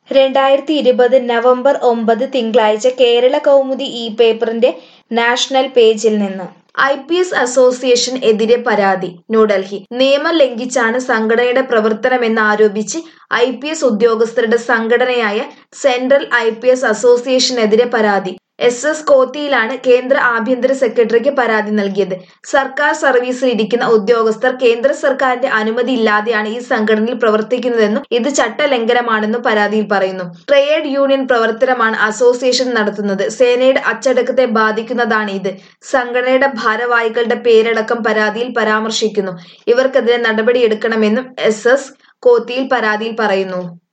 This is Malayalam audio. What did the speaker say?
രണ്ടായിരത്തി ഇരുപത് നവംബർ ഒമ്പത് തിങ്കളാഴ്ച കേരള കൗമുദി ഈ പേപ്പറിന്റെ നാഷണൽ പേജിൽ നിന്ന് ഐ പി എസ് അസോസിയേഷൻ എതിരെ പരാതി ന്യൂഡൽഹി നിയമം ലംഘിച്ചാണ് സംഘടനയുടെ പ്രവർത്തനമെന്നാരോപിച്ച് ഐ പി എസ് ഉദ്യോഗസ്ഥരുടെ സംഘടനയായ സെൻട്രൽ ഐ പി എസ് അസോസിയേഷനെതിരെ പരാതി എസ് എസ് കോത്തിയിലാണ് കേന്ദ്ര ആഭ്യന്തര സെക്രട്ടറിക്ക് പരാതി നൽകിയത് സർക്കാർ സർവീസിൽ ഇരിക്കുന്ന ഉദ്യോഗസ്ഥർ കേന്ദ്ര സർക്കാരിന്റെ അനുമതി ഇല്ലാതെയാണ് ഈ സംഘടനയിൽ പ്രവർത്തിക്കുന്നതെന്നും ഇത് ചട്ടലംഘനമാണെന്നും പരാതിയിൽ പറയുന്നു ട്രേഡ് യൂണിയൻ പ്രവർത്തനമാണ് അസോസിയേഷൻ നടത്തുന്നത് സേനയുടെ അച്ചടക്കത്തെ ബാധിക്കുന്നതാണ് ഇത് സംഘടനയുടെ ഭാരവാഹികളുടെ പേരടക്കം പരാതിയിൽ പരാമർശിക്കുന്നു ഇവർക്കെതിരെ നടപടിയെടുക്കണമെന്നും എസ് എസ് കോത്തിയിൽ പരാതിയിൽ പറയുന്നു